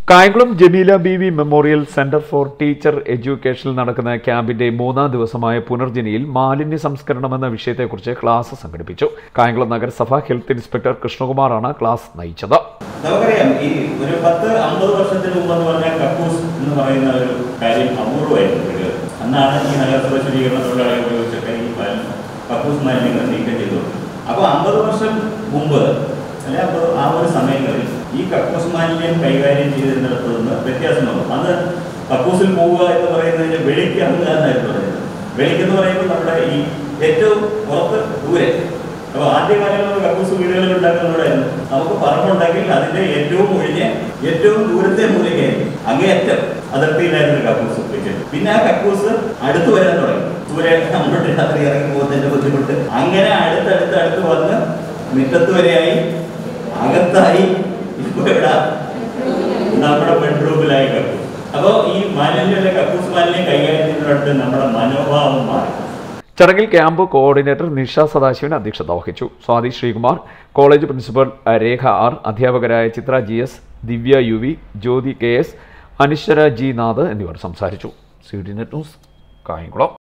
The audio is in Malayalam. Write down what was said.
Kayamkulam Jameela B V memorial centre for teacher എഡ്യൂക്കേഷനിൽ നടക്കുന്ന ക്യാമ്പിന്റെ മൂന്നാം ദിവസമായ പുനർജനിയിൽ മാലിന്യ സംസ്കരണം എന്ന വിഷയത്തെക്കുറിച്ച് ക്ലാസ് സംഘടിപ്പിച്ചു കായംകുളം നഗരസഭ ഹെൽത്ത് ഇൻസ്പെക്ടർ കൃഷ്ണകുമാറാണ് ക്ലാസ് നയിച്ചത് നമുക്കറിയാം ഈ ഒരു പത്ത് അമ്പത് വർഷത്തിന് മുമ്പ് എന്ന് പറഞ്ഞാൽ കക്കൂസ് എന്ന് പറയുന്ന ഒരു കാര്യം അപൂർവമായിരുന്നു വീടുകൾ അന്നാണ് ഈ നഗരസഭ ശുചീകരണ തൊഴിലാളികൾ ഉപയോഗിച്ചൊക്കെ ഈ മാലിന്യം കക്കൂസ് മാലിന്യങ്ങൾ നീക്കം ചെയ്തത് അപ്പോൾ അമ്പത് വർഷം മുമ്പ് അല്ലെ അമ്പത് ആ ഒരു സമയങ്ങളിൽ ഈ കക്കൂസ് മാലിന്യം കൈകാര്യം ചെയ്തിരുന്നിടത്ത് നിന്ന് വ്യത്യാസം വന്നു അന്ന് കക്കൂസിൽ പോവുക എന്ന് പറയുന്നതിന് വെളിക്ക് അങ്ങാന്നായിരുന്നു പറയുന്നത് വെളിക്ക് എന്ന് പറയുമ്പോൾ നമ്മുടെ ഈ ഏറ്റവും പുറത്ത് ദൂരെ അപ്പോൾ ആദ്യ കാലങ്ങളിൽ കക്കൂസ് വീടുകളിൽ ഉണ്ടാക്കുന്നവരായിരുന്നു നമുക്ക് പറമ്പുണ്ടെങ്കിൽ അതിന്റെ ഏറ്റവും ഒഴിഞ്ഞ് ഏറ്റവും ദൂരത്തെ മൂലയ്ക്കായിരുന്നു അങ്ങേയറ്റം അതിർത്തിയിലായിരുന്നു കക്കൂസ് വെച്ചത് പിന്നെ ആ കക്കൂസ് അടുത്ത് വരാൻ തുടങ്ങി ദൂരെ നമ്മുടെ രാത്രി ഇറങ്ങി പോകുന്നതിന്റെ ബുദ്ധിമുട്ട് അങ്ങനെ അടുത്തടുത്ത് അടുത്ത് വന്ന് മുറ്റത്ത് വരെയായി അകത്തായി ഇപ്പൊ എവിടാ നമ്മുടെ ബെഡ്റൂമിലായി കക്കൂസ് അപ്പോൾ ഈ മാലിന്യം കക്കൂസ് മാലിന്യം കൈകാര്യം ചെയ്യുന്നിടത്ത് നമ്മുടെ മനോഭാവം മാറി ചടങ്ങിൽ ക്യാമ്പ് കോർഡിനേറ്റർ നിഷ സദാശിവൻ അധ്യക്ഷത വഹിച്ചു Swathi Sreekumar college principal Rekha R അധ്യാപകരായ Chithra G S Divya U V Jyothi K S Aniswara G Nath എന്നിവർ സംസാരിച്ചു C D net news Kayamkulam